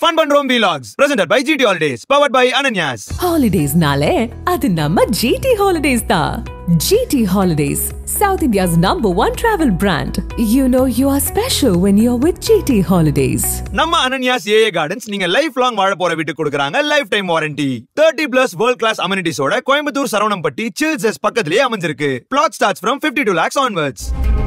Fun Bundrom Vlogs, presented by GT Holidays, powered by Ananyas. ஹாலிடேஸ்னாலே அது நம்ம GT holidays தான் GT holidays South India's number one travel brand you know you are special when you are with GT holidays நம்ம Ananyas AA gardens நீங்க lifelong வாழ போற வீட்டுக்கு கொடுக்குறாங்க lifetime warranty thirty plus world class அமினிட்டிஸோட கோயம்புத்தூர் சரவணம்பட்டி சில்சஸ் பக்கத்திலேயே அமைஞ்சிருக்கு flat starts from 52 to lakhs onwards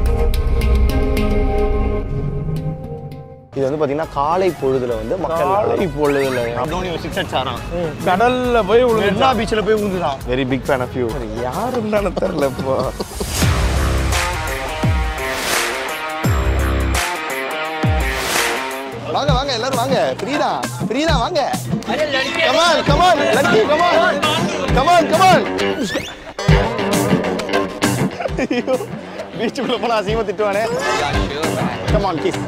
இது வந்து பாத்தீங்கன்னா காலை பொழுதுல வந்து மக்கள் காலை பொழுதுல தோனி ஒரு சிக்ஸ் அடிச்சாராம் கடல்ல போய் மெரினா விழுந்தா பீச்சில் போய் விழுந்துதான் very big fan of you யாருன்னு தெரியல இப்போ வாங்க வாங்க எல்லாரும் வாங்க ஃப்ரீதா ஃப்ரீதா வாங்க come on come on lucky come on come on come on பீச்சுக்குள்ள போனா அசிங்கமா திட்டுவானே கமான் கிஸ்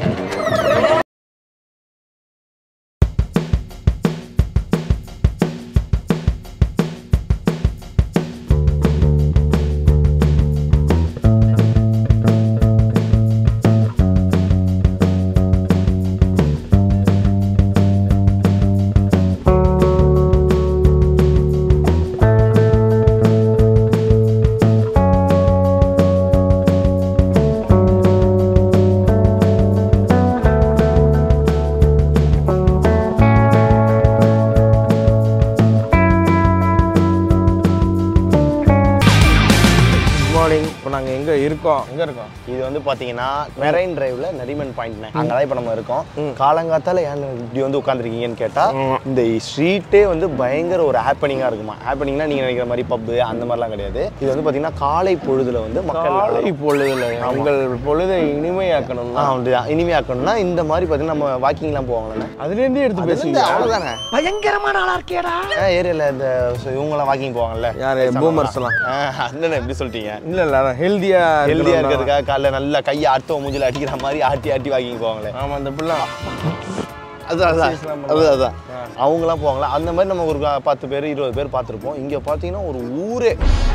குட் மார்னிங் இப்போ நாங்கள் எங்கே இருக்கோம் எங்கே இருக்கோம் இது வந்து பாத்தீங்கன்னா மெரைன் டிரைவ்ல நரிமன் பாயிண்ட் அங்கே தான் இப்போ நம்ம இருக்கோம் காலங்காத்தால ஏன் இப்படி வந்து உட்காந்துருக்கீங்கன்னு கேட்டா இந்த ஸ்ட்ரீட்டே வந்து பயங்கர ஒரு ஹாப்பனிங்கா இருக்குமா ஹாப்பனிங்னா நீங்க நினைக்கிற மாதிரி பப்பு அந்த மாதிரிலாம் கிடையாது இது வந்து பாத்தீங்கன்னா காலை பொழுதுல வந்து மக்கள் காலை பொழுதுல உங்கள் பொழுதை இனிமையாக்கணும்னா ஆ, அப்படிதான். இனிமையாக்கணும்னா இந்த மாதிரி பார்த்தீங்கன்னா நம்ம வாக்கிங்லாம் போவாங்களே அதுலேருந்தே எடுத்து அதுலேருந்து பேசுவீங்க அவ்வளோதானே பயங்கரமான ஆளா இருக்கேடா ஏரியால இந்த so இவங்கெல்லாம் வாக்கிங் போவாங்கல்ல யாரு பூமர்ஸ் எல்லாம் ஆ, அண்ணனை எப்படி சொல்லிட்டீங்க இல்ல இல்ல அதான் ஹெல்தியா ஹெல்தியா இருக்கிறதுக்காக காலைல நல்லா கையை அடுத்த மூஞ்சில அடிக்கிற மாதிரி ஆட்டி ஆட்டி வாக்கிங் போவாங்களே ஆமா அந்த பிள்ளை அது அதான் Exercise-லாம் அது அதான் அவங்களாம் போவாங்களா அந்த மாதிரி நம்ம ஒரு க- பத்து பேர் இருபது பேர் பார்த்துருப்போம் இங்க பார்த்தீங்கன்னா ஒரு ஊரே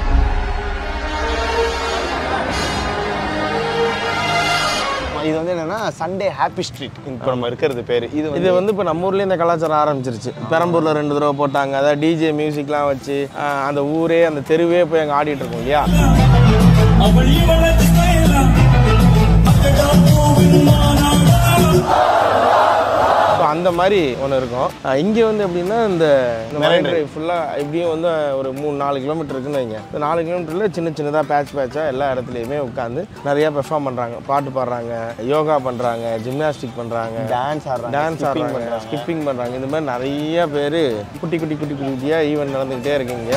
இது வந்து என்னன்னா சண்டே ஹாப்பி ஸ்ட்ரீட் இப்போ நம்ம இருக்கிறது பேர் இது இது வந்து வந்து இப்போ நம்ம ஊர்லேயே இந்த கலாச்சாரம் ஆரம்பிச்சிருச்சு பெரம்பூர்ல ரெண்டு தடவை போட்டாங்க அதாவது டிஜே மியூசிக்லாம் வச்சு ஆஹ், அந்த ஊரே அந்த தெருவே போய் அங்கே ஆடிட்டு இருக்கோம் இல்லையா ஸோ அந்த மாதிரி ஒன்று இருக்கும் ஆஹ், இங்கே வந்து எப்படின்னா இந்த மெரைன் டிரைவ் ஃபுல்லாக இப்படியும் வந்து ஒரு மூணு நாலு கிலோமீட்டர் இருக்குன்னு வைங்க இந்த நாலு கிலோமீட்டரில் சின்ன சின்னதாக பேட்ச் பேட்சாக எல்லா இடத்துலையுமே உட்காந்து நிறையா பெர்ஃபார்ம் பண்ணுறாங்க பாட்டு பாடுறாங்க யோகா பண்ணுறாங்க ஜிம்னாஸ்டிக் பண்ணுறாங்க டான்ஸ் ஆடுறாங்க டான்ஸ் skipping ஆடுறாங்க பண்றாங்க. ஸ்கிப்பிங் பண்ணுறாங்க இந்த மாதிரி நிறைய பேர் குட்டி குட்டி குட்டி குட்டியாக ஈவெண்ட் நடந்துக்கிட்டே இருக்குங்க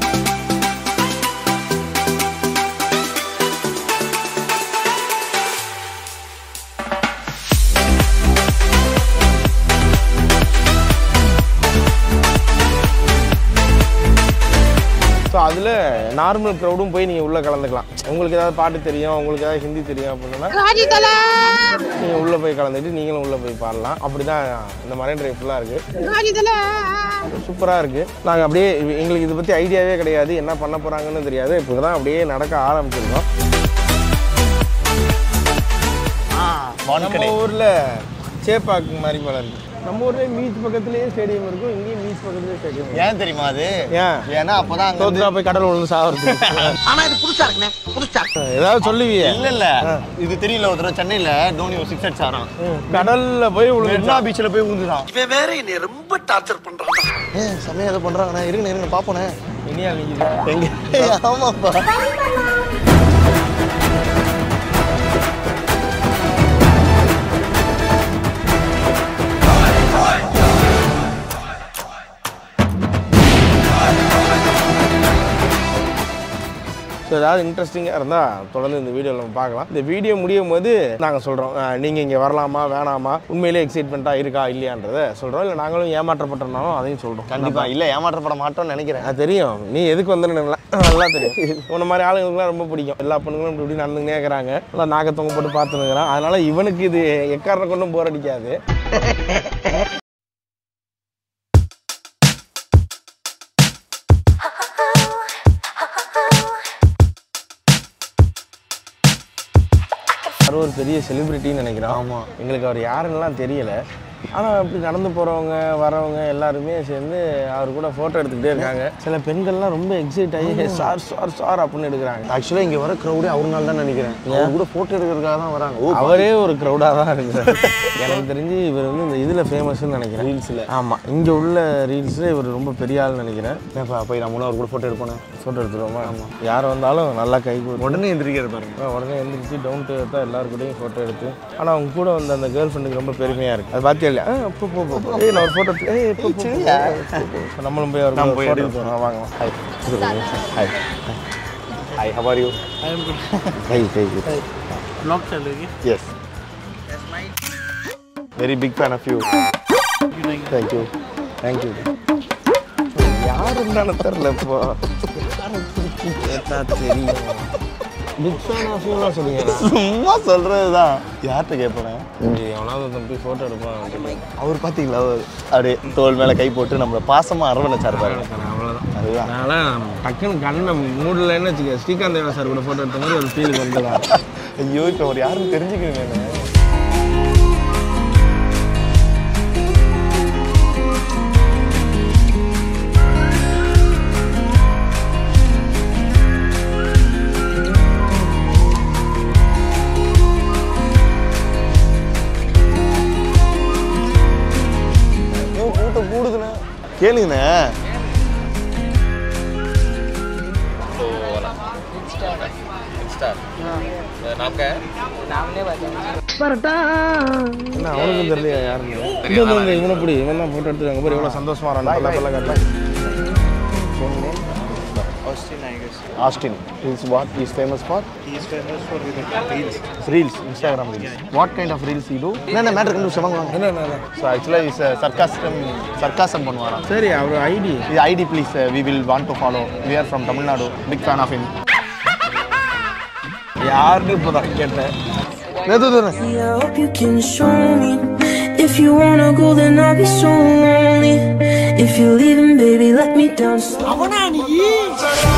ஸோ அதில் நார்மல் க்ரௌடும் போய் நீங்கள் உள்ளே கலந்துக்கலாம் உங்களுக்கு ஏதாவது பாட்டு தெரியும் உங்களுக்கு ஏதாவது ஹிந்தி தெரியும் அப்படின்னா நீங்கள் உள்ளே போய் கலந்துட்டு நீங்களும் உள்ளே போய் பாடலாம் அப்படி தான் இந்த மரைன் ட்ரைவ் ஃபுல்லாக இருக்குது சூப்பராக இருக்குது நாங்கள் அப்படியே இவ- எங்களுக்கு இதை பற்றி ஐடியாவே கிடையாது என்ன பண்ண போகிறாங்கன்னு தெரியாது இப்போ தான் அப்படியே நடக்க ஆரம்பிச்சிருக்கோம் பான் கடை நம்ம ஊரில் சேப்பாக்கு மாதிரி போல இருக்கு நம்ம ஊர்லேயே பீச் பக்கத்துலேயே ஸ்டேடியம் இருக்கும் இங்கேயும் பீச் பக்கத்துலேயே ஸ்டேடியம் ஏன் தெரியுமா அது ஏன் ஏன்னா அப்பதான் அங்க வந்து தோத்துட்டா போய் கடல் விழுந்து சாவறது ஆனா இது புதுசா இருக்குண்ணே புதுசா ஏதாவது சொல்லுவியே இல்ல இல்ல இது தெரியல ஒரு தடவை சென்னையில தோனி ஒரு சிக்ஸ் அடிச்சாராம் கடல்ல போய் விழுந்து மெரினா பீச்சில் போய் விழுந்துதான் இவன் வேற என்னை ரொம்ப டார்ச்சர் பண்றான் ஏன் செம்மையா ஏதோ பண்றாங்கண்ணே இருங்க இருங்க பாப்போண்ணே இனியா நிற்கிது எங்க ஆமாப்பா ஸோ ஏதாவது இன்ட்ரெஸ்டிங்காக இருந்தால் தொடர்ந்து இந்த வீடியோவில் நம்ம பார்க்கலாம் இந்த வீடியோ முடியும் போது நாங்கள் சொல்கிறோம் நீங்கள் இங்கே வரலாமா வேணாமா உண்மையிலே எக்ஸைட்மெண்ட்டாக இருக்கா இல்லையான்றதை சொல்கிறோம் இல்லை நாங்களும் ஏமாற்றப்பட்டிருந்தாலும் அதையும் சொல்கிறோம் கண்டிப்பா இல்ல ஏமாற்றப்பட மாட்டோம்னு நினைக்கிறேன் அது தெரியும் நீ எதுக்கு வந்தேன்னு நல்லா தெரியும் உன்ன மாதிரி ஆளுங்களுக்குலாம் ரொம்ப பிடிக்கும் எல்லா பொண்ணுங்களும் இப்படி இப்படி நடந்துக்கினே இருக்கிறாங்க நல்லா நாக்க தொங்க போட்டு பார்த்துனுக்குறான் அதனால இவனுக்கு இது எக்காரணம் கொண்டும் போர் அடிக்காது அவர் ஒரு பெரிய செலிபிரிட்டின்னு நினைக்கிறேன் ஆமாம் எங்களுக்கு அவர் யாருன்னெலாம் தெரியல ஆனால் அப்படி நடந்து போகிறவங்க வரவங்க எல்லாருமே சேர்ந்து அவர் கூட ஃபோட்டோ எடுத்துக்கிட்டே இருக்காங்க சில பெண்கள்லாம் ரொம்ப எக்ஸைட் ஆகி சார் சார் சார் அப்படின்னு எடுக்கிறாங்க ஆக்சுவலாக இங்கே வர க்ரௌடே அவர்னால தான் நினைக்கிறேன் அவர் கூட ஃபோட்டோ எடுக்கிறதுக்காக தான் வராங்க ஓ அவரே ஒரு க்ரௌடாக தான் இருக்கிறார் எனக்கு தெரிஞ்சு இவர் வந்து இந்த இதில் ஃபேமஸ்ன்னு நினைக்கிறேன் ரீல்ஸில் ஆமாம் இங்கே உள்ள ரீல்ஸில் இவர் ரொம்ப பெரிய ஆள்னு நினைக்கிறேன் ஏப்பா போய் நம்ம அவர் கூட ஃபோட்டோ எடுப்போனே ஃபோட்டோ எடுத்துருவோமா யார் வந்தாலும் நல்லா கை கொடுத்து உடனே எந்திரிக்கிறார் பாருங்க அப்புறம் உடனே எழுந்திரிச்சு டவுன் டு தான் எல்லாரு கூடயும் ஃபோட்டோ எடுத்து ஆனால் அவங்க கூட வந்த அந்த கேர்ள் ஃப்ரெண்டுக்கு ரொம்ப பெருமையாக இருக்குது அது பார்த்தியா இல்லையா ஆ போ போ போ போ. ஏய் நான் ஒரு ஃபோட்டோ ஏய் போ, போ, போ, போ, போ, போ. நம்மளும் போய் அவர் நம்ம போய் ஃபோட்டோ எடுத்து எடுத்துவோம் வாங்க hi hi hi how are you hi hi yes very big fan of you thank you thank you யார் இருந்தாலும் தெரில இப்போ கேட்டா தெரியும் பிக் ஃபேன் ஆஃப் யூலாம் சொல்லுங்க சும்மா சொல்கிறது தான் யார்கிட்ட கேட்பேன் எவனாவது ஒருத்தன் போய் ஃபோட்டோ எடுப்பான் அப்படின்னு. அவர் பார்த்தீங்களா அவர் அப்படியே தோல் மேலே கை போட்டு நம்மளை பாசமாக அரவணைச்சார் பாருங்க அவ்வளோதான் அதுதான் அதனால் டக்குன்னு கண்ணை மூடலன்னு வச்சுக்க ஸ்ரீகாந்த் தேவா சார் கூட ஃபோட்டோ எடுத்த மாதிரி ஒரு ஃபீல் வந்துடும் ஐயோ இப்போ அவர் யாருன்னு தெரிஞ்சுக்கணுங்க கூட்டம் கூடுதுண்ணே கேளுங்கண்ணே என்ன அவனுக்கும் தெரியலையா யாருன்னு இந்த இந்த இந்த இவனை பிடி இவன் தான் ஃபோட்டோ எடுத்துருக்காங்க பாரு எவ்வளோ சந்தோஷமா வரான் பல்ல பல்ல காட்டுல Austin is what is famous for? He is famous for reels. Reels, Instagram reels. What kind of reels he do? No, no, matter கண்டு சொல்லுங்க வாங்க. என்ன என்ன So actually is uh, sarcasm, sarcasm பண்ணுவாராம். சரி அவர் ID The ID please, uh, we will want to follow. We are from Tamil Nadu. Big fan of him. யாருன்னு இப்போ தான் கேட்டேன் I hope you can show me. If you wanna go, then I'll be so lonely. If you're leaving, baby, let me down slow.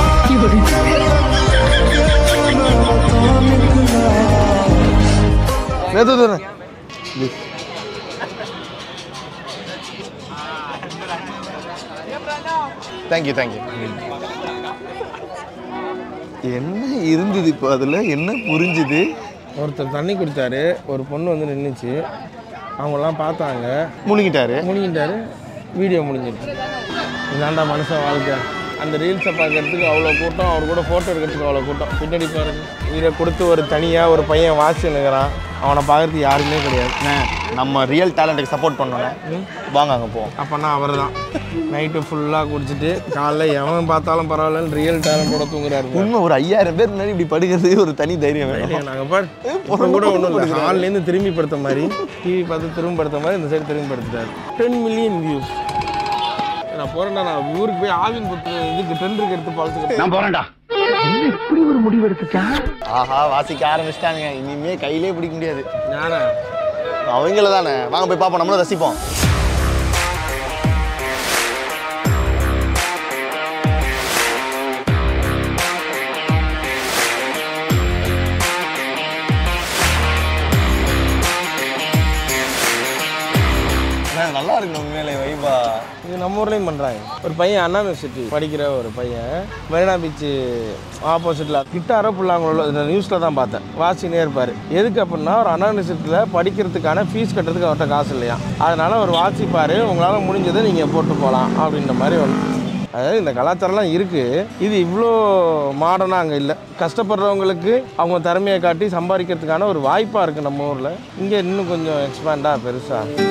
Thank you thank you என்ன இருந்தது இப்போ அதில் என்ன புரிஞ்சுது ஒருத்தர் தண்ணி குடித்தாரு ஒரு பொண்ணு வந்து நின்றுச்சு அவங்கெல்லாம் பார்த்தாங்க முழுங்கிட்டாரு முடிஞ்சிட்டாரு வீடியோ முடிஞ்சிருச்சு இதாண்டா மனுஷன் வாழ்க்கை அந்த ரீல்ஸை பார்க்கறதுக்கு அவ்வளோ கூட்டம் அவர் கூட ஃபோட்டோ எடுக்கிறதுக்கு அவ்வளோ கூட்டம் பின்னாடி பாருங்க இதை கொடுத்து ஒரு தனியாக ஒரு பையன் வாட்ச் நிற்கிறான் அவனை பார்க்கறதுக்கு யாருமே கிடையாது அண்ணே, நம்ம ரியல் டேலண்ட்டுக்கு சப்போர்ட் பண்ணோன்னே வாங்க அங்கே போவோம் அப்போனா அவர் தான் நைட்டு ஃபுல்லாக குடிச்சிட்டு காலைல எவன் பார்த்தாலும் பரவாயில்லன்னு ரியல் டேலண்டோட தூங்குறாரு உண்மை ஒரு ஐயாயிரம் பேர் முன்னாடி இப்படி படுக்கிறதுக்கு ஒரு தனி தைரியம் வேணும் நாங்கள் பார் இப்போ கூட ஒன்றும் இல்லை ஹால்லேருந்து திரும்பி படுத்த மாதிரி டிவி பார்த்து திரும்பி படுத்த மாதிரி இந்த சைடு திரும்பி படுத்துட்டாரு டென் மில்லியன் வியூஸ் நான் போகிறேன்டா நான் ஊருக்கு போய் ஆவின் புத்து இதுக்கு டெண்டருக்கு எடுத்து பழச்சுக்கிட்டேன் நான் போறேன்டா இப்படி ஒரு முடிவு எடுத்துச்சா ஆஹா வாசிக்க ஆரம்பிச்சிட்டாங்க இனிமே கையிலே பிடிக்க முடியாது யாரா அவங்கள தானே வாங்க போய் பார்ப்போம் நம்மளும் ரசிப்போம் அண்ணா, நல்லா இருக்கு உண்மையிலே வைபா இது நம்ம ஊர்லேயும் பண்ணுறாங்க ஒரு பையன் அண்ணா யூனிவர்சிட்டி படிக்கிற ஒரு பையன் மெரினா பீச்சு ஆப்போசிட்டில் கிட்டாரோ புல்லாங்குழலோ இந்த நியூஸில் தான் பார்த்தேன் வாசினே இருப்பார் எதுக்கு அப்படின்னா ஒரு அண்ணா யூனிவர்சிட்டியில் படிக்கிறதுக்கான ஃபீஸ் கட்டுறதுக்கு அவர்கிட்ட காசு இல்லையா அதனால் அவர் வாசிப்பார் உங்களால் முடிஞ்சதை நீங்கள் போட்டு போகலாம் அப்படின்ற மாதிரி ஒன்று அதாவது இந்த கலாச்சாரம்லாம் இருக்குது இது இவ்வளோ மாடர்னாக அங்கே இல்லை கஷ்டப்படுறவங்களுக்கு அவங்க திறமையை காட்டி சம்பாதிக்கிறதுக்கான ஒரு வாய்ப்பாக இருக்குது நம்ம ஊரில் இங்கே இன்னும் கொஞ்சம் எக்ஸ்பேண்டாக பெருசாக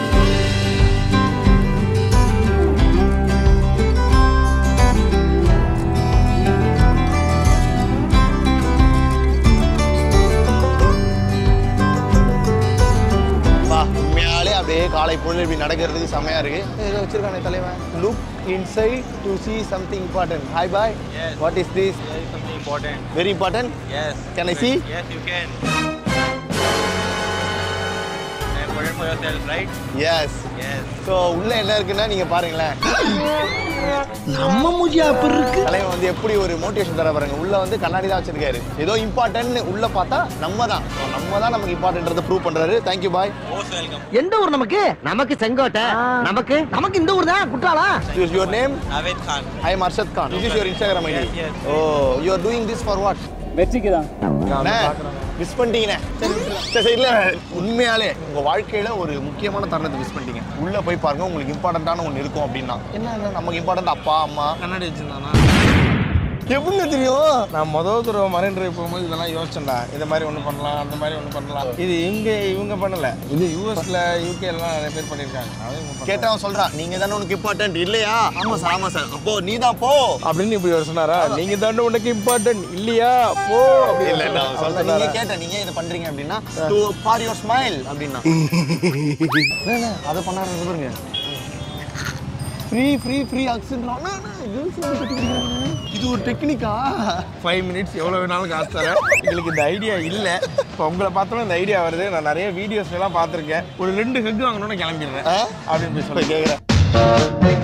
வா உண்மையாலே அப்படியே காலை பொழுது இப்படி நடக்கிறதுக்கு செமையா இருக்கு ஏதோ வச்சிருக்கானே தலைவன் look inside to see something important hi பாய் what is this very important yes can I see important for yourself, right? Yes so உள்ள என்ன இருக்குன்னா நீங்க பாருங்களேன் நம்ம மூஞ்சியா அப்படி இருக்கு தலைவன் வந்து எப்படி ஒரு மோட்டிவேஷன் தர பாருங்க உள்ள வந்து கண்ணாடி தான் வச்சிருக்காரு ஏதோ இம்பார்ட்டன்ட் உள்ள பார்த்தா நம்ம தான் So, நம்ம தான் நமக்கு இம்பார்ட்டன்றதை ப்ரூவ் பண்றாரு தேங்க்யூ பாய் Most welcome. எந்த ஊர் நமக்கு நமக்கு செங்கோட்டை நமக்கு நமக்கு இந்த ஊர் தான் குற்றாலா your name Naved Khan. I am Arshad Khan this is your Instagram ID Yes, yes. Oh you are doing this for what வெற்றிக்கு தான் மிஸ் பண்ணிட்டீங்கண்ணே சரி சரி இல்ல உண்மையாலே உங்க வாழ்க்கையில ஒரு முக்கியமான தருணத்தை மிஸ் பண்ணிட்டீங்க உள்ள போய் பாருங்க உங்களுக்கு இம்பார்ட்டன்டான ஒன்று இருக்கும் அப்படின்னா என்ன நமக்கு இம்பார்ட்டன்ட் அப்பா அம்மா கண்ணாடி வச்சிருந்தானா எப்படிங்க தெரியும் நான் முதல் தடவை மரைன் டிரைவ் போகும்போது இதெல்லாம் யோசிச்சேன்டா இந்த மாதிரி ஒன்று பண்ணலாம் அந்த மாதிரி ஒன்று பண்ணலாம் இது இங்க இவங்க பண்ணல இது யூஎஸ்ல யூகே எல்லாம் நிறைய பேர் பண்ணியிருக்காங்க அதுவும் இவங்க பண்ணல. கேட்டவன் சொல்றான் நீங்க தானே உனக்கு இம்பார்ட்டன்ட் இல்லையா ஆமா சார் ஆமா சார் அப்போ நீ தான் போ அப்படின்னு இப்படி ஒரு சொன்னாரா நீங்க தானே உனக்கு இம்பார்ட்டன்ட் இல்லையா போ அப்படி இல்ல இல்ல அவன் சொல்றேன் நீங்க கேட்ட நீங்க இதை பண்றீங்க அப்படின்னா டு ஃபார் யுவர் ஸ்மைல் அப்படின்னா இல்ல அதை பண்ணாரு பாருங்க ஃப்ரீ ஃப்ரீ ஃப்ரீ ஆக்சிஜன் இது ஒரு டெக்னிக்கா ஃபைவ் மினிட்ஸ் எவ்வளோ வேணாலும் காசு தரேன் எங்களுக்கு இந்த ஐடியா இல்லை இப்போ உங்களை பார்த்தோன்னா இந்த ஐடியா வருது நான் நிறைய வீடியோஸ் எல்லாம் பார்த்துருக்கேன் ஒரு ரெண்டு ஹெக் வாங்கணும்னு கிளம்பிடுறேன் அப்படின்னு போய் போய் சொல்லி கேக்குறேன்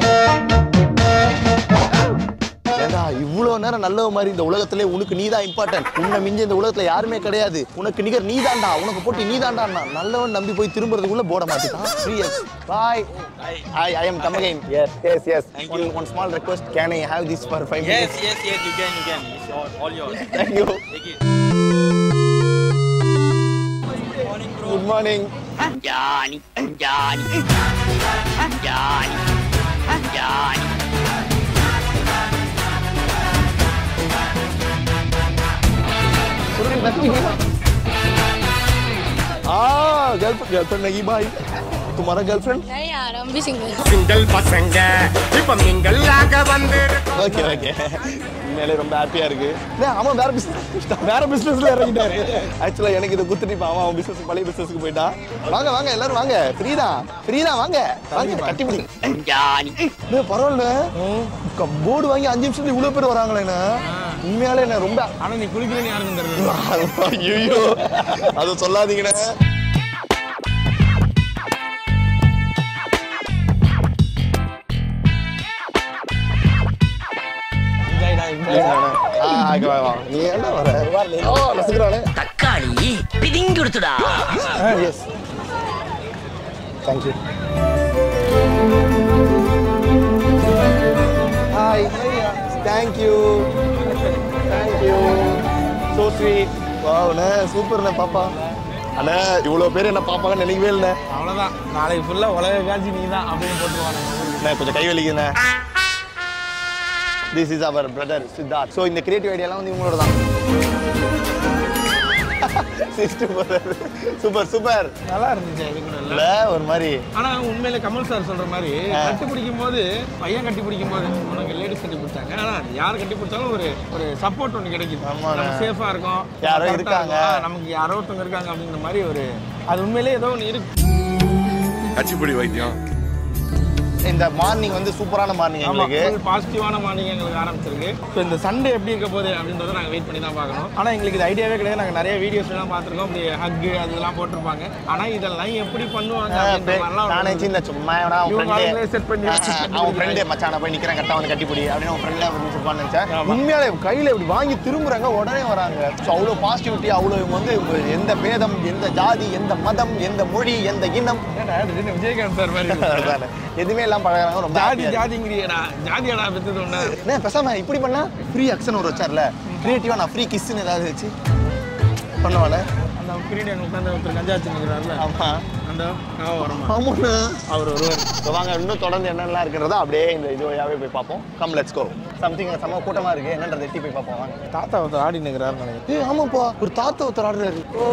ஏண்டா இவ்வளோ நேரம் நல்லவ மாதிரி இந்த உலகத்திலே உனக்கு நீ தான் இம்பார்ட்டன்ட் உன்னை மிஞ்சி இந்த உலகத்துல யாருமே கிடையாது உனக்கு நிகர் நீ தான்டா உனக்கு போட்டி நீ தான்டா நல்லவன் நம்பி போய் திரும்புறதுக்குள்ள போட மாட்டேன் த்ரீ இயர்ஸ் பாய் I I am come again yes yes yes Thank one you. One small request can I have this for five Yes, minutes yes, yes, you can, you can. It's all, all yours. Thank you Take it. Good morning Johnny Johnny Johnny Johnny आ girlfriend girlfriend नहीं भाई तुम्हारा girlfriend नहीं यार हम भी single single பசங்க இப்ப நீங்கள் ஆக வந்து ஓகே ஓகே உண்மையிலே ரொம்ப ஹாப்பியா இருக்கு இல்ல, அவன் வேற பிசினஸ் வேற பிசினஸ்ல இறங்கிட்டாரு ஆக்சுவலா எனக்கு இதை குத்துட்டு இப்ப அவன் அவன் பிசினஸ் பழைய பிசினஸ்க்கு போயிட்டான் வாங்க வாங்க எல்லாரும் வாங்க ஃப்ரீ தான் ஃப்ரீ தான் வாங்க வாங்க கட்டி பிடி ஜானி டேய், பரவாயில்ல போர்டு வாங்கி அஞ்சு நிமிஷத்துல இவ்வளவு பேர் வராங்களேண்ணா உண்மையாலே என்ன ரொம்ப ஆனால் நீ குளிக்கலன்னு யாருக்கும் தெரியும் ஐயோ அதை சொல்லாதீங்கண்ணே ஆ, இங்க வா, வா. நீ ஏன்டா வர? ஓ, ரசிக்கிறானே. தக்காளி பிதிங்கி கொடுத்துடா Yes. Thank you. Hi. Thank you. Thank you. So sweet. Wow, அண்ணே, சூப்பர்ண்ணே பாப்பா அண்ணே இவ்வளோ பேர் என்ன பாப்பாங்கன்னு நினைக்கவே இல்லைண்ணே அவ்வளோதான் நாளைக்கு ஃபுல்லாக உலக காட்சி நீ தான் அப்படின்னு போட்டுருவாங்க அண்ணே கொஞ்சம் கை வலிக்குண்ணே this is our brother Siddharth so இந்த கிரியேட்டிவ் ஐடியாலாம் வந்து இவங்களோட தான் சூப்பர் சூப்பர் நல்லா இருந்துச்சு இது கூட இல்ல ஒரு மாதிரி ஆனா உண்மையில கமல் சார் சொல்ற மாதிரி கட்டி பிடிக்கும் போது பையன் கட்டி பிடிக்கும் போது உனக்கு லேடிஸ் கட்டி பிடிச்சாங்க ஆனா யார் கட்டி பிடிச்சாலும் ஒரு ஒரு சப்போர்ட் ஒன்று கிடைக்குது ஆமாண்ணே. நம்ம சேஃபா இருக்கும் யாரோ correct ஆ இருக்காங்க. இருக்கும். ஆ, நமக்கு யாரோ ஒருத்தவங்க இருக்காங்க அப்படிங்கிற மாதிரி ஒரு அது உண்மையிலே ஏதோ ஒன்று இருக்கு கச்சிப்பிடி வைத்தியம் இந்த மார்னிங் வந்து சூப்பரான மார்னிங் ஆமா எங்களுக்கு பாசிட்டிவான மார்னிங் எங்களுக்கு ஆரம்பிச்சிருக்கு ஸோ இந்த சண்டே எப்படி இருக்க போகுது அப்படின்றத நாங்கள் வெயிட் பண்ணி தான் பார்க்கணும் ஆனால் எங்களுக்கு இது ஐடியாவே கிடையாது நாங்கள் நிறைய வீடியோஸ் எல்லாம் பார்த்துருக்கோம் இப்படி ஹக்கு அதெல்லாம் போட்டிருப்பாங்க ஆனால் இதெல்லாம் எப்படி பண்ணுவாங்க அப்படின்ற மாதிரிலாம் நானே ஒரு- சின்ன சும்மா எவனா அவன் இவங்க ஃப்ரெண்டு ஆளுங்களே set பண்ணி வச்சு கட்டி அவன் பிடிக்கிறாங்க. ஃப்ரெண்டு மச்சான போய் நிக்கிறேன் கரெக்டாக வந்து கட்டிப்பிடி அப்படின்னு அவன் ஃப்ரெண்ட்ல அப்படின்னு சொல்லுவான்னு நினைச்சேன் ஆமா. உண்மையாலே கையில இப்படி வாங்கி திரும்புறாங்க உடனே வராங்க ஸோ அவ்வளோ பாசிட்டிவிட்டி அவ்வளோ இவங்க வந்து எந்த பேதம் எந்த ஜாதி எந்த மதம் எந்த மொழி எந்த இனம் என்னடா, திடீர்னு விஜயகாந்த் சார் மாதிரி இருக்கு. அதானே. எதுவுமே எல்லாம் பழகுறாங்க ரொம்ப ஜாதி happy-ஆ இருக்கு. ஜாதிங்கிறியடா ஜாதியடா பெத்தது ஒண்ணு அண்ணே, பேசாம இப்படி பண்ணா ஃப்ரீ அக்ஷன் ஒரு வச்சார்ல கிரியேட்டிவா நான் ஃப்ரீ கிஸ்ன்னு ஏதாவது வச்சு பண்ணுவானே அந்த பீரியட் அங்கே உட்காந்து ஒருத்தர் கஞ்சா வச்சுருக்கிறாருல ஆமா அந்த காவ வருமா ஆமாண்ணா அவர் ஒருவர் So வாங்க இன்னும் தொடர்ந்து என்னென்னலாம் இருக்கிறதோ அப்படியே இந்த இது வழியாவே போய் பார்ப்போம் கம் லெட்ஸ் கோ சம்திங் செம்ம கூட்டமா இருக்கு என்னன்றதை எட்டி போய் பார்ப்போம் வாங்க தாத்தா ஒருத்தர் ஆடி நிற்கிறாரு நினைக்கிறேன் ஏய் ஆமாப்பா ஒரு தாத்தா ஒருத்தர் ஆடுறாரு ஓ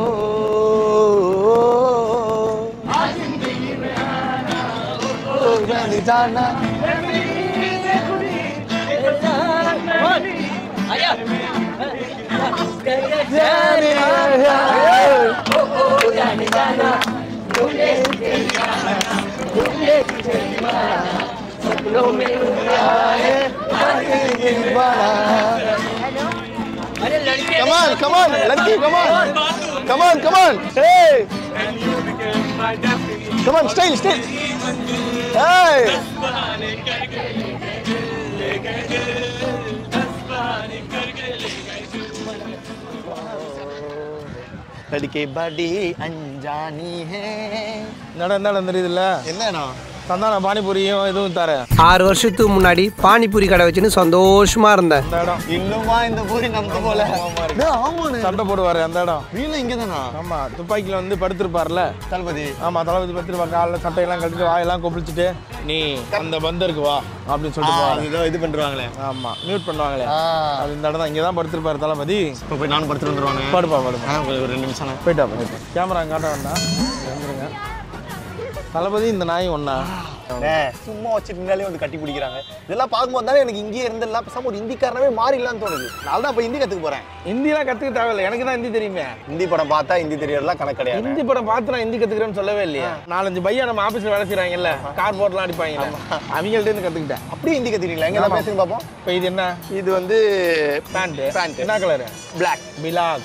ஜானா Come on, come on, लड़की, come on, come on, come on. Hey. Come on, style, style. Hey! लड़के बड़ी अनजानी है என்னடா என்னடா தெரியுதுல்ல என்னண்ணா சந்தான பானிபூரியும் இதுவும் தரேன் ஆறு வருஷத்துக்கு முன்னாடி பானிபூரி கடை வச்சுன்னு சந்தோஷமா இருந்தேன் அந்த இடம் இன்னுமா இந்த பூரி நம்ம போல ஆமாண்ணே சண்டை போடுவாரு அந்த இடம் வீல இங்க தானா ஆமா துப்பாக்கியில வந்து படுத்திருப்பார்ல தளபதி ஆமா தளபதி படுத்திருப்பார் காலில் சட்டையெல்லாம் கட்டிட்டு வாயெல்லாம் கொப்பளிச்சுட்டு நீ அந்த பந்தருக்கு வா அப்படின்னு சொல்லிட்டு போவாரு ஏதோ இது பண்றாங்களே ஆமா மியூட் பண்ணுவாங்களே அது இந்த இடம் தான் இங்கே தான் படுத்திருப்பாரு தளபதி இப்போ போய் நானும் படுத்துட்டு வந்துருவானே படுப்பா படுப்பா ஆ, ஒரு ஒரு ரெண்டு நிமிஷம் போயிட்டா போயிட்டா கேமரா காட்ட வேண்டாம் வந்துருங்க தளபதி இந்த நாய் ஒண்ணா சும்மா வச்சுட்டு இருந்தாலே வந்து கட்டி பிடிக்கிறாங்க இதெல்லாம் பார்க்கும்போது தானே எனக்கு இங்கேயே இருந்தெல்லாம் பேசாம ஒரு ஹிந்திக்காரனவே மாறிடலாம்னு தோணுது நான் தான் இப்போ ஹிந்தி கற்றுக்க போறேன் ஹிந்திலாம் கற்றுக்க தேவையில்லை எனக்கு தான் ஹிந்தி தெரியுமே ஹிந்தி படம் பார்த்தா ஹிந்தி தெரியறதுலாம் கணக்கு கிடையாது ஹிந்தி படம் பார்த்து நான் ஹிந்தி கற்றுக்கிறேன்னு சொல்லவே இல்லையா நாலஞ்சு பையா நம்ம ஆஃபீஸில் வேலை செய்கிறாங்கல்ல கார் போர்ட்லாம் அடிப்பாங்க அவங்கள்ட்ட இருந்து கற்றுக்கிட்டேன் அப்படியே ஹிந்தி கற்றுக்கிறீங்களா எங்கே தான் பேசுங்க பார்ப்போம் இப்போ இது என்ன இது வந்து பேண்ட் Pant. என்ன கலரு பிளாக் பிலாக்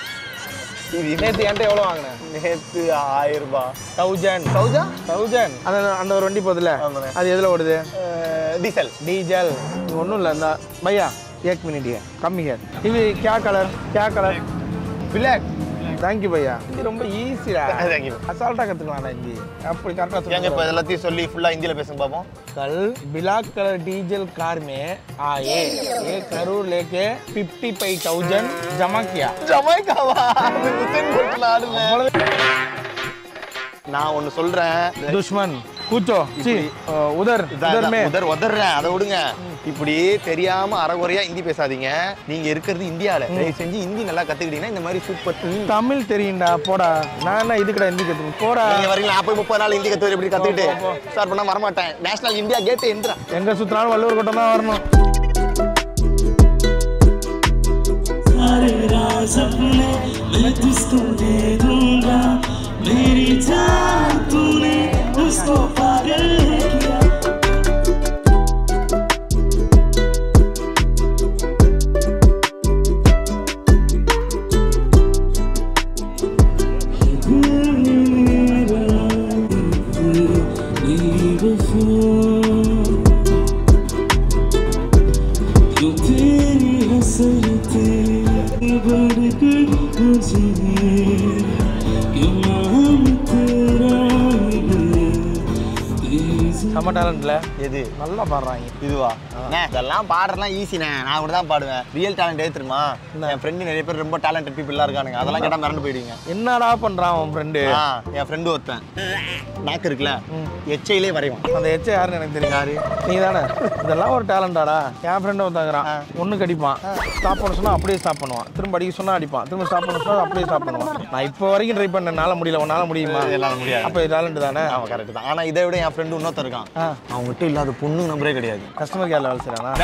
இது நேற்று என்கிட்ட எவ்வளோ வாங்கினேன் நேற்று ஆயிரம் ரூபாய் தௌசண்ட் தௌசா தௌசண்ட் அந்த அந்த ஒரு வண்டி போகுதுல ஆமாண்ணே. அது எதில் ஓடுது டீசல் डीजल ஒன்றும் இல்லை இந்த பையா एक मिनट है कम ही है இது क्या कलर क्या कलर பிளாக் தேங்க்யூ பையா இது ரொம்ப ஈஸிடா Thank you. அசால்ட்டாக கற்றுக்கலாம் ஹிந்தி அப்படி ஏங்க இப்போ கரெக்டாக எல்லாத்தையும் சொல்லி ஃபுல்லாக ஹிந்தியில் பேசுங்க பார்ப்போம் कल ब्लैक कलर डीजल कार में आए एक करोड़ लेके फिफ्टी फाइव थाउजेंड जमा किया ஜமைக்காவா அது உசேன் போல்ட் நாடுங்க நான் ஒன்று சொல்கிறேன் दुश्मन पूछो जी उधर उधर में உதர் உதறேன் அதை விடுங்க இப்படி தெரியாம அறகுறையா ஹிந்தி பேசாதீங்க நீங்க இருக்கிறது இந்தியால தயவு செஞ்சு ஹிந்தி நல்லா கத்துக்கிட்டீங்கன்னா இந்த மாதிரி சூப்பர் தமிழ் தெரியும்டா போடா நான் என்ன இதுக்கடா ஹிந்தி கற்றுக்கணும் போடா நீங்க வரீங்களா நாற்பது முப்பது நாள் ஹிந்தி கத்து இப்படி கத்துக்கிட்டு ஸ்டார்ட் பண்ணா வரமாட்டேன் நேஷனல் இந்தியா கேட்டு எந்திரா எங்க சுத்தினாலும் வள்ளுவர் கோட்டம் தான் வரணும் செம்ம டேலண்ட்ல எது நல்லா பாடுறாங்க இதுவா அண்ணே, இதெல்லாம் பாடுறதுலாம் ஈஸிண்ணே நான் கூட தான் பாடுவேன் ரியல் டேலண்ட் எது தெரியுமா என் ஃப்ரெண்டு நிறைய பேர் ரொம்ப டேலண்டட் பீப்புளாக இருக்கானுங்க அதெல்லாம் கேட்டால் மிரண்டு போயிடுவீங்க என்னடா பண்றான் உன் ஃப்ரெண்டு ஆ, என் ஃப்ரெண்டு ஒருத்தன் நாக்கு இருக்குல்ல எச்சையிலே வரைவான் அந்த எச்ச யாருன்னு எனக்கு தெரியும் யாரு நீ தானே இதெல்லாம் ஒரு டேலண்டாடா என் ஃப்ரெண்டு வந்தாங்கிறான் ஒண்ணு கடிப்பான் ஸ்டாப் பண்ண சொன்னா அப்படியே ஸ்டாப் பண்ணுவான் திரும்ப அடிக்க சொன்னா அடிப்பான் திரும்ப ஸ்டாப் பண்ண சொன்னா அப்படியே ஸ்டாப் பண்ணுவான் நான் இப்போ வரைக்கும் ட்ரை பண்ண என்னால முடியல உன்னால முடியுமா என்னால முடியாது. அப்போ டேலண்ட் தானே அவன் கரெக்ட் தான் ஆனால் இதை விட என் ஃப்ரெண்டு இன்னொருத்தன் இருக்கான் ஆ. அவங்ககிட்ட இல்லாத பொண்ணு நம்பரே கிடையாது கஸ்டமர் கேர்ல வேலை செய்யறானா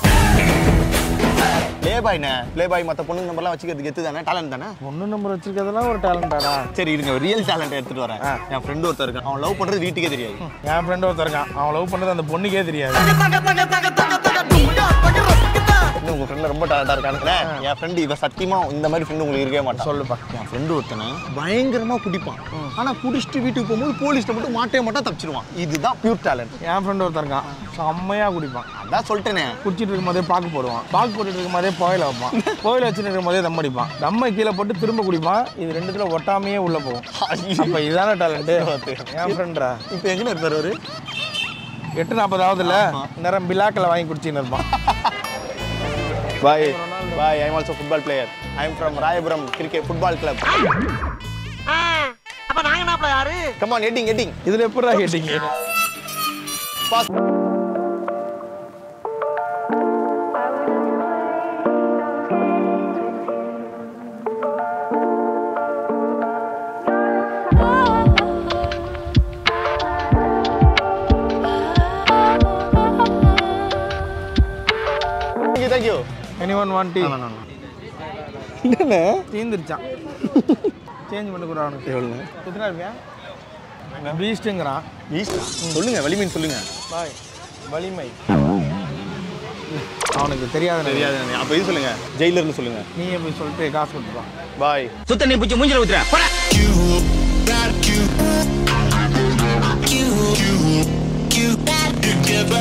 ப்ளே பாய்ண்ணே ப்ளே பாய் மற்ற பொண்ணுங்க நம்பர்லாம் வச்சுக்கிறதுக்கு எத்து தானே டேலண்ட் தானே ஒண்ணு நம்பர் வச்சிருக்கிறதெல்லாம் ஒரு டேலண்டாடா சரி இருங்க ரியல் டேலண்ட் எடுத்துட்டு வரேன் என் ஃப்ரெண்டு ஒருத்தர் இருக்கான் அவன் லவ் பண்றது வீட்டுக்கே தெரியாது என் ஃப்ரெண்டு ஒருத்தர் இருக்கான் அவன் லவ் பண்ணது அந்த பொண்ணுக்கே தெரியாது இன்னும் உங்க ஃப்ரெண்ட்ல ரொம்ப டேலண்டா இருக்கானுங்களே என் ஃப்ரெண்டு இவ சத்தியமா இந்த மாதிரி ஃப்ரெண்டு உங்களுக்கு இருக்கவே மாட்டான் சொல்லுப்பா என் ஃப்ரெண்டு ஒருத்தனை பயங்கரமா குடிப்பான் ஆனா குடிச்சிட்டு வீட்டுக்கு போகும்போது போலீஸ்ல மட்டும் மாட்டே மாட்டா தப்பிச்சிருவான் இதுதான் பியூர் டேலண்ட் என் ஃப்ரெண்டு ஒருத்தர் இருக்கான் செம்மையா குடிப்பான் அதான் சொல்லிட்டேனே குடிச்சிட்டு இருக்கும் போதே பாக்கு போடுவான் பாக்கு போட்டுட்டு இருக்கும் போதே புயல வைப்பான் புயல வச்சுட்டு இருக்கும் போதே தம் அடிப்பான் தம்மை கீழே போட்டு திரும்ப குடிப்பான் இது ரெண்டுத்துல ஒட்டாமையே உள்ள போகும் அப்ப இதுதானே டேலண்ட் என் ஃப்ரெண்ட்ரா இப்போ எங்க இருப்பாரு அவரு எட்டு நாற்பதாவதுல நேரம் பிலாக்கில் வாங்கி குடிச்சின்னு இருப்பான் பாய் பாய் I am also football player I am from Royapuram cricket football club அப்ப நாங்க என்ன யாரு கமான் ஹெட்டிங் ஹெட்டிங் இதுல எப்படிடா கேட்டீங்க boss thank you thank you anyone want tea என்ன தீந்துருச்சான் சேஞ்ச் பண்ணி கூட அவனுக்கு எவ்வளோ குத்துனா இருப்பியா பீஸ்ட்டுங்கிறான் சொல்லுங்க வலிமைன்னு சொல்லுங்க பாய் வலிமை அவனுக்கு தெரியாத தெரியாது அப்போ இது சொல்லுங்க ஜெயிலர்னு சொல்லுங்க நீயே போய் சொல்லிட்டு காசு கொடுத்துருவான் பாய் சுத்த நீ பிடிச்சி மூஞ்சில ஊத்துற போடா.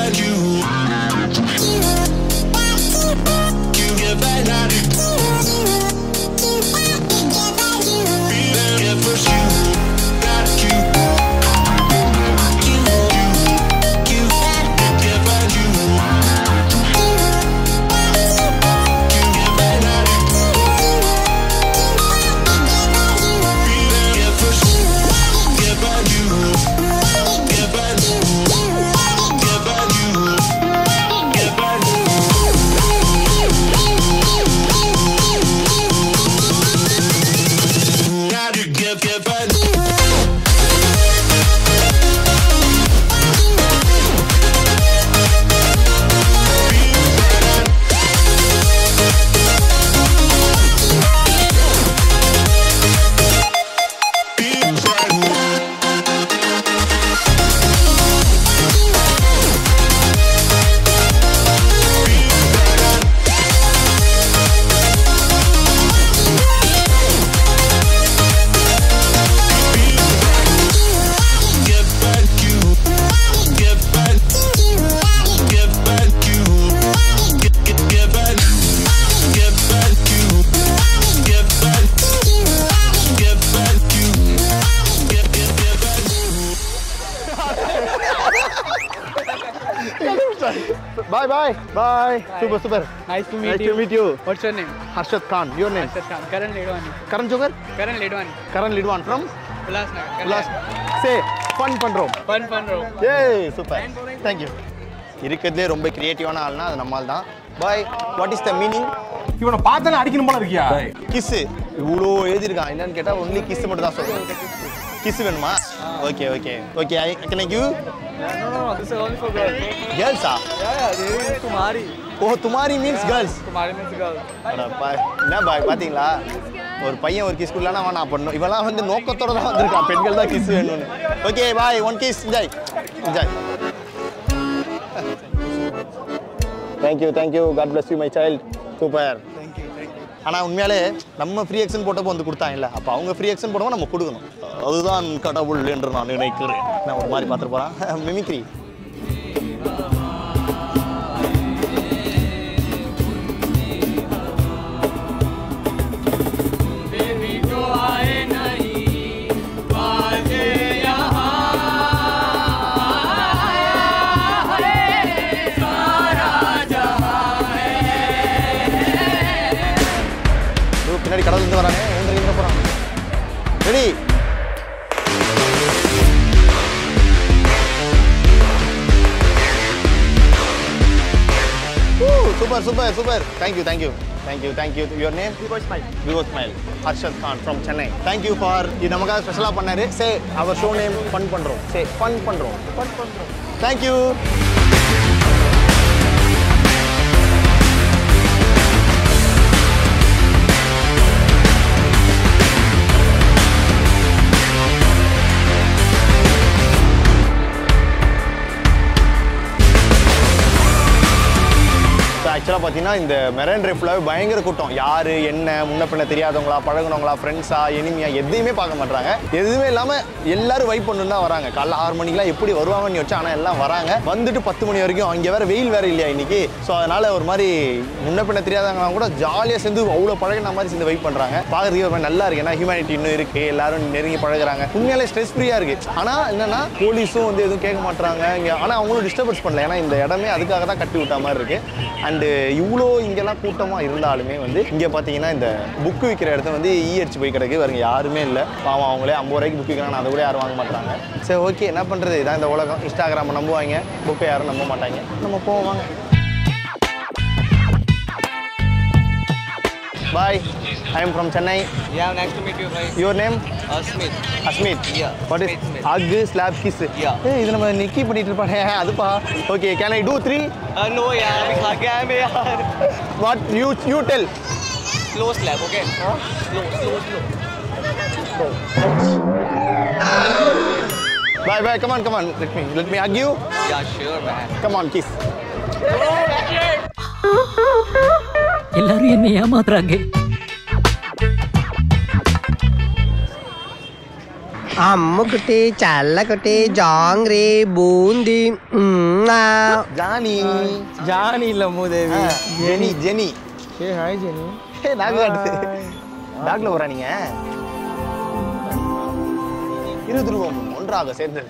Bye bye. Bye. Super, super. Nice to meet Nice you. to meet you. What's your name? Harshad Khan. Your name? Harshad Khan. Karan Ledwani. Karan Jogar? Karan Ledwani. Karan Lidwan from? Ulasnagar. Last. Say, fun பண்றோம். Fun fun bro. ஏய் super thank you இருக்கிறதுலே ரொம்ப கிரியேட்டிவான ஆள்னா அது நம்மால் தான் பாய் வாட் இஸ் த மீனிங் இவனை பார்த்தாலே அடிக்கணும் போல இருக்கியா கிஸ் இவ்வளோ எழுதியிருக்கான் என்னன்னு கேட்டால் ஒன்லி கிஸ் மட்டும் தான் சொல்லுவேன் கிஸ் வேணுமா okay okay okay I can I give No no no. This is only for girls. கேர்ள்ஸா Yeah yeah. This is Kumari. Oh துமாரி means girls Kumari means girl. என்ன பாய் பாத்தீங்களா ஒரு பையன் ஒரு கிஸ் குள்ளனா வேணா பண்ணும் இவெல்லாம் வந்து நோக்கத்தோட தான் வந்திருக்கான் பெண்கள் தான் கிஸ் வேணும்னு ஓகே பாய் one kiss enjoy enjoy thank you thank you God bless you my child super ஆனால் உண்மையாலே நம்ம ஃப்ரீ ஆக்ஷன் போட்டப்போ வந்து கொடுத்தாங்கல்ல அப்போ அவங்க ஃப்ரீ ஆக்ஷன் போடும்போது நம்ம கொடுக்கணும் அதுதான் கடவுள் என்று நான் நினைக்கிறேன் நான் ஒரு மாதிரி பார்த்துட்டு போகிறான் மிமிக்ரி இதோ பின்னாடி கடவுள் இருந்து வராங்க எங்க எங்க போறாங்க ready super super super thank you thank you thank you thank you your name Vivo smile Vivo smile Harshad Khan from Chennai thank you for இது நமக்காக ஸ்பெஷலாக பண்ணாரு say our show name fun பண்ணுறோம் சே ஃபன் பண்ணுறோம் ஃபன் பண்ணுறோம் தேங்க்யூ ஆக்சுவலாக பார்த்தீங்கன்னா இந்த மெரன் ட்ரைவ் ஃபுல்லாகவே பயங்கர கூட்டம் யார் என்ன முன்ன பின்ன தெரியாதவங்களா பழகுனவங்களா ஃப்ரெண்ட்ஸா எனிமியா எதையுமே பார்க்க மாட்டாங்க எதுவுமே இல்லாமல் எல்லாரும் வைப் பண்ணணும் தான் வராங்க காலைல ஆறு மணிக்கெலாம் எப்படி வருவாங்கன்னு யோசிச்சு ஆனால் எல்லாம் வராங்க வந்துட்டு பத்து மணி வரைக்கும் அங்கே வேற வெயில் வேற இல்லையா இன்னைக்கு ஸோ அதனால ஒரு மாதிரி முன்ன பின்ன தெரியாதவங்க கூட ஜாலியாக சேர்ந்து அவ்வளோ பழகின மாதிரி சேர்ந்து வைப் பண்ணுறாங்க பார்க்குறதுக்கு ஒரு மாதிரி நல்லா இருக்கு ஏன்னா ஹியூமனிட்டி இன்னும் இருக்கு எல்லாரும் நெருங்கி பழகுறாங்க உண்மையாலே ஸ்ட்ரெஸ் ஃப்ரீயாக இருக்கு ஆனால் என்னன்னா போலீஸும் வந்து எதுவும் கேட்க மாட்டாங்க இங்கே ஆனால் அவங்களும் டிஸ்டர்பன்ஸ் பண்ணல ஏன்னா இந்த இடமே அதுக்காக தான் கட்டி விட்ட மாதிரி இருக்கு அண்டு இவ்வளோ இங்கெல்லாம் கூட்டமாக இருந்தாலுமே வந்து இங்கே பார்த்தீங்கன்னா இந்த புக்கு விற்கிற இடத்த வந்து ஈ அடிச்சு போய் கிடக்கு வேறு யாருமே இல்லை பாவம் அவங்களே ஐம்பது ரூபாய்க்கு புக் விற்கிறாங்க அதை கூட யாரும் வாங்க மாட்டாங்க சரி ஓகே என்ன பண்ணுறது இதான் இந்த உலகம் இன்ஸ்டாகிராமை நம்புவாங்க புக்கை யாரும் நம்ப மாட்டாங்க நம்ம போவோம் வாங்க பாய் I am from Chennai Yeah, nice to meet you, bhai. Your name Uh, Smith. அஸ்மித் Yeah, what is Smith, Smith. அக் ஸ்லாப் கிஸ் Yeah. ஏய் இது நம்ம நிக்கி பண்ணிட்டு இருப்பானே அதுப்பா okay can I do three Uh, no यार अभी खा के आए मैं यार. What you you tell Slow slap, okay? Slow, slow, slow. பாய் பாய் come on come on let me let me hug you Yeah, sure, man. Come on kiss எல்லாரும் என்ன ஏமாத்துறாங்க அம்முக்குட்டி சல்லக்குட்டி ஜாங்கிரி பூந்தி ம், ஆ. ஜானி ஜானி இல்ல மூதேவி ஜெனி ஜெனி ஏ ஹாய் ஜெனி ஏ நாகராஜ் டாக்ல வரா நீங்க இரு துருவம் ஒன்றாக சேர்ந்தது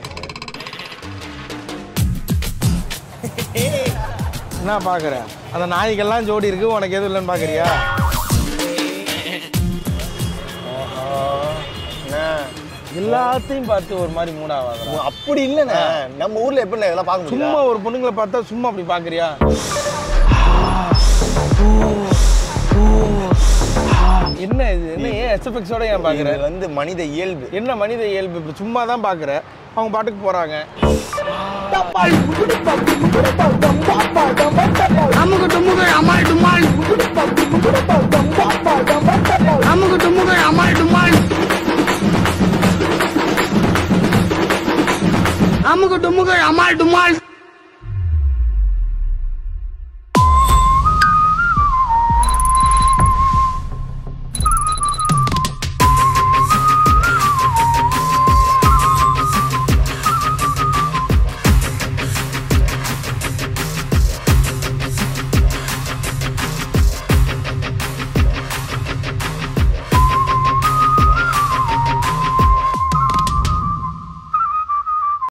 என்ன பாக்குற அந்த நாய்க்கெல்லாம் ஜோடி இருக்கு உனக்கு எதுவும் இல்லைன்னு பாக்குறியா எல்லாத்தையும் பார்த்து ஒரு மாதிரி மூடாவாத அப்படி இல்லைண்ணே நம்ம ஊர்ல எப்படி இதெல்லாம் பார்க்க முடியும் சும்மா ஒரு பொண்ணுங்களை பார்த்தா சும்மா அப்படி பாக்குறியா என்ன இது என்ன ஏன் எஸ்எஃப்எக்ஸோட ஏன் பாக்குற இது வந்து மனித இயல்பு என்ன மனித இயல்பு இப்படி சும்மா தான் பாக்குற அவங்க பாட்டுக்கு போறாங்க அமுகு டுமுகு அமால் டுமால் அமுகு டுமுகு அமால் டுமால் அமுகு டுமுகு அமால் டுமால்